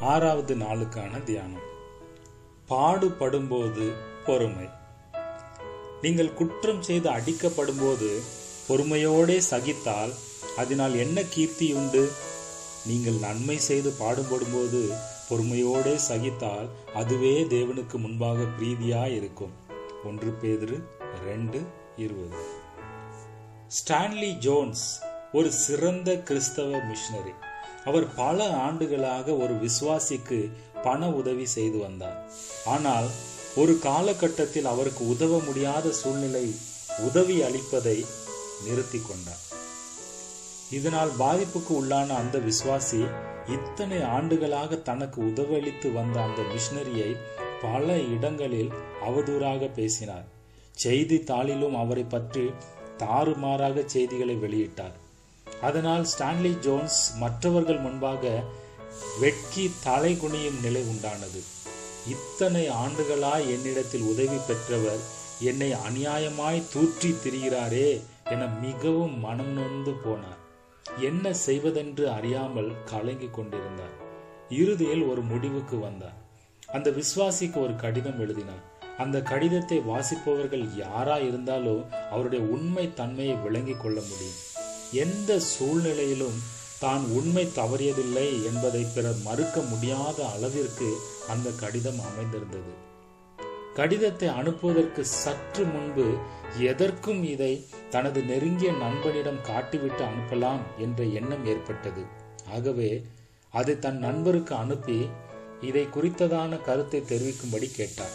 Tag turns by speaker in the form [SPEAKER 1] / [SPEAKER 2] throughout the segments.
[SPEAKER 1] ஆறாவது நாளுக்கான தியானம் பாடுபடும்போது பொறுமை நீங்கள் குற்றம் செய்து அடிக்கப்படும்போது பொறுமையோடே சகித்தால் அதனால் என்ன கீர்த்தியுண்டு நீங்கள் நன்மை செய்து பாடுபடும்போது பொறுமையோடே சகித்தால் அதுவே தேவனுக்கு முன்பாக பிரீதியாய் இருக்கும் ஒன்று பேதிரு ரெண்டு இருபது ஸ்டான்லி ஜோன்ஸ் ஒரு சிறந்த கிறிஸ்தவ மிஷனரி அவர் பல ஆண்டுகளாக ஒரு விசுவாசிக்கு பண உதவி செய்து வந்தார் ஆனால் ஒரு காலகட்டத்தில் அவருக்கு உதவ முடியாத சூழ்நிலை உதவி அளிப்பதை நிறுத்தி கொண்டார் இதனால் பாதிப்புக்கு உள்ளான அந்த விசுவாசி இத்தனை ஆண்டுகளாக தனக்கு உதவளித்து வந்த அந்த மிஷனரியை பல இடங்களில் அவதூறாக பேசினார் செய்தி தாளிலும் அவரை பற்றி தாறுமாறாக செய்திகளை வெளியிட்டார் அதனால் ஸ்டான்லி ஜோன்ஸ் மற்றவர்கள் முன்பாக வெட்கி தலை குனியும் நிலை உண்டானது இத்தனை ஆண்டுகளாய் என்னிடத்தில் உதவி பெற்றவர் என்னை அநியாயமாய் தூற்றி திரிகிறாரே என மிகவும் மனம் நொந்து போனார் என்ன செய்வதென்று அறியாமல் கலங்கி கொண்டிருந்தார் இறுதியில் ஒரு முடிவுக்கு வந்தார் அந்த விசுவாசிக்கு ஒரு கடிதம் எழுதினார் அந்த கடிதத்தை வாசிப்பவர்கள் யாரா இருந்தாலும் அவருடைய உண்மை தன்மையை விளங்கிக் கொள்ள முடியும் எந்த சூழ்நிலையிலும் தான் உண்மை தவறியதில்லை என்பதை பிறர் மறுக்க முடியாத அளவிற்கு அந்த கடிதம் அமைந்திருந்தது கடிதத்தை அனுப்புவதற்கு சற்று முன்பு எதற்கும் இதை தனது நெருங்கிய நண்பனிடம் காட்டிவிட்டு அனுப்பலாம் என்ற எண்ணம் ஏற்பட்டது ஆகவே அதை தன் நண்பருக்கு அனுப்பி இதை குறித்ததான கருத்தை தெரிவிக்கும்படி கேட்டார்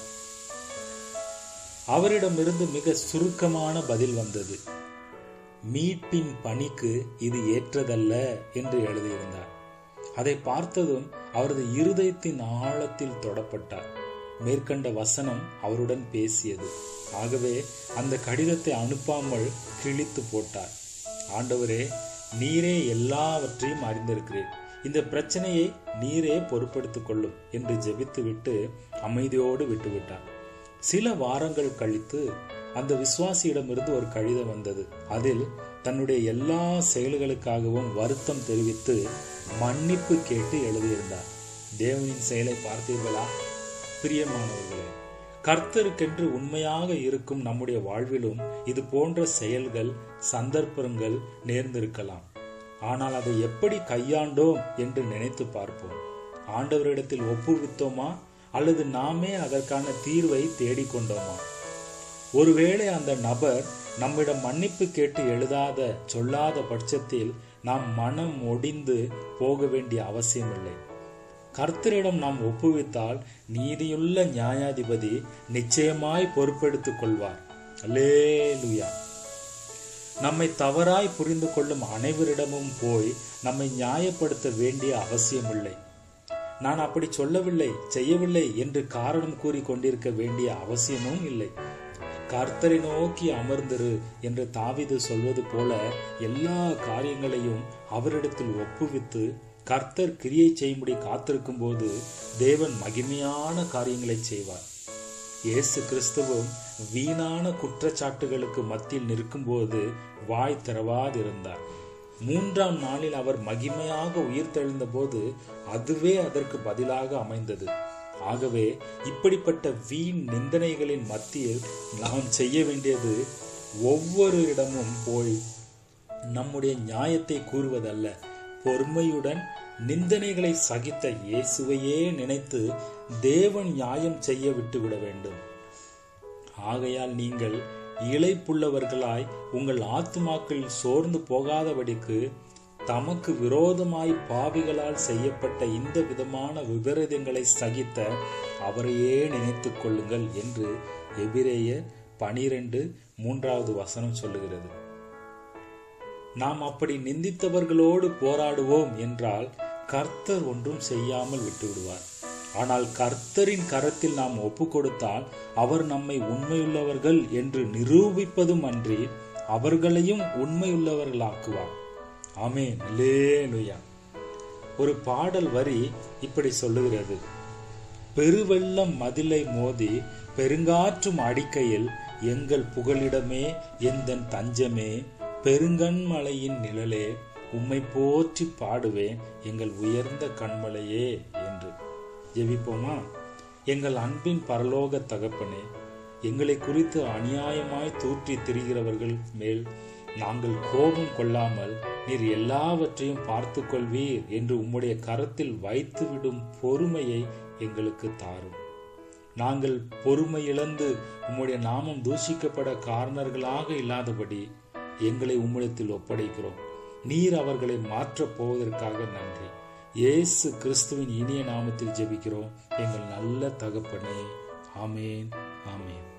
[SPEAKER 1] அவரிடமிருந்து மிக சுருக்கமான பதில் வந்தது மீட்பின் பணிக்கு இது ஏற்றதல்ல என்று எழுதியிருந்தார் அதை பார்த்ததும் அவரது இருதயத்தின் ஆழத்தில் தொடப்பட்டார் மேற்கண்ட வசனம் அவருடன் பேசியது ஆகவே அந்த கடிதத்தை அனுப்பாமல் கிழித்து போட்டார் ஆண்டவரே நீரே எல்லாவற்றையும் அறிந்திருக்கிறேன் இந்த பிரச்சனையை நீரே பொறுப்படுத்திக் கொள்ளும் என்று ஜெபித்துவிட்டு அமைதியோடு விட்டுவிட்டார் சில வாரங்கள் கழித்து அந்த விசுவாசியிடமிருந்து ஒரு கடிதம் வந்தது அதில் தன்னுடைய எல்லா செயல்களுக்காகவும் வருத்தம் தெரிவித்து மன்னிப்பு கேட்டு எழுதியிருந்தார் தேவனின் செயலை பார்த்தீர்களா பிரியமானவர்களே கர்த்தருக்கென்று உண்மையாக இருக்கும் நம்முடைய வாழ்விலும் இது போன்ற செயல்கள் சந்தர்ப்பங்கள் நேர்ந்திருக்கலாம் ஆனால் அதை எப்படி கையாண்டோம் என்று நினைத்து பார்ப்போம் ஆண்டவரிடத்தில் ஒப்புவித்தோமா அல்லது நாமே அதற்கான தீர்வை தேடிக்கொண்டோமா ஒருவேளை அந்த நபர் நம்மிடம் மன்னிப்பு கேட்டு எழுதாத சொல்லாத பட்சத்தில் நாம் மனம் ஒடிந்து போக வேண்டிய அவசியமில்லை கர்த்தரிடம் நாம் ஒப்புவித்தால் நீதியுள்ள நியாயாதிபதி நிச்சயமாய் பொறுப்பெடுத்துக் கொள்வார் அல்லேலுயா நம்மை தவறாய் புரிந்து கொள்ளும் அனைவரிடமும் போய் நம்மை நியாயப்படுத்த வேண்டிய அவசியமில்லை நான் அப்படி சொல்லவில்லை செய்யவில்லை என்று காரணம் கூறி கொண்டிருக்க வேண்டிய அவசியமும் இல்லை கர்த்தரை நோக்கி அமர்ந்திரு என்று தாவிது சொல்வது போல எல்லா காரியங்களையும் அவரிடத்தில் ஒப்புவித்து கர்த்தர் கிரியை செய்யும்படி காத்திருக்கும் போது தேவன் மகிமையான காரியங்களை செய்வார் இயேசு கிறிஸ்துவும் வீணான குற்றச்சாட்டுகளுக்கு மத்தியில் நிற்கும்போது வாய் திறவாதிருந்தார் மூன்றாம் நாளில் அவர் மகிமையாக உயிர்த்தெழுந்த போது அதுவே அதற்கு பதிலாக அமைந்தது ஆகவே இப்படிப்பட்ட வீண் நிந்தனைகளின் மத்தியில் நாம் செய்ய வேண்டியது ஒவ்வொரு இடமும் போய் நம்முடைய நியாயத்தை கூறுவதல்ல பொறுமையுடன் நிந்தனைகளை சகித்த இயேசுவையே நினைத்து தேவன் நியாயம் செய்ய விட்டுவிட வேண்டும் ஆகையால் நீங்கள் இழைப்புள்ளவர்களாய் உங்கள் ஆத்துமாக்கள் சோர்ந்து போகாதபடிக்கு தமக்கு விரோதமாய் பாவிகளால் செய்யப்பட்ட இந்த விதமான விபரீதங்களை சகித்த அவரையே நினைத்துக் கொள்ளுங்கள் என்று எபிரேய பனிரெண்டு மூன்றாவது வசனம் சொல்லுகிறது நாம் அப்படி நிந்தித்தவர்களோடு போராடுவோம் என்றால் கர்த்தர் ஒன்றும் செய்யாமல் விட்டுவிடுவார் ஆனால் கர்த்தரின் கரத்தில் நாம் ஒப்பு கொடுத்தால் அவர் நம்மை உண்மையுள்ளவர்கள் என்று நிரூபிப்பதும் அன்றி அவர்களையும் உண்மையுள்ளவர்களாக்குவார் ஆமேன் லேலுயா ஒரு பாடல் வரி இப்படி சொல்லுகிறது பெருவெள்ளம் மதிலை மோதி பெருங்காற்றும் அடிக்கையில் எங்கள் புகலிடமே எந்தன் தஞ்சமே பெருங்கண்மலையின் நிழலே உம்மை போற்றி பாடுவேன் எங்கள் உயர்ந்த கண்மலையே என்று ஜெபிப்போமா எங்கள் அன்பின் பரலோக தகப்பனே எங்களை குறித்து அநியாயமாய் தூற்றி திரிகிறவர்கள் மேல் நாங்கள் கோபம் கொள்ளாமல் நீர் எல்லாவற்றையும் பார்த்து கொள்வீர் என்று உம்முடைய கரத்தில் வைத்துவிடும் பொறுமையை எங்களுக்கு தாரும் நாங்கள் பொறுமை இழந்து உம்முடைய நாமம் தூஷிக்கப்பட காரணர்களாக இல்லாதபடி எங்களை உம்மிடத்தில் ஒப்படைக்கிறோம் நீர் அவர்களை மாற்றப் போவதற்காக நன்றி இயேசு கிறிஸ்துவின் இனிய நாமத்தில் ஜெபிக்கிறோம் எங்கள் நல்ல தகப்பனே ஆமேன் ஆமேன்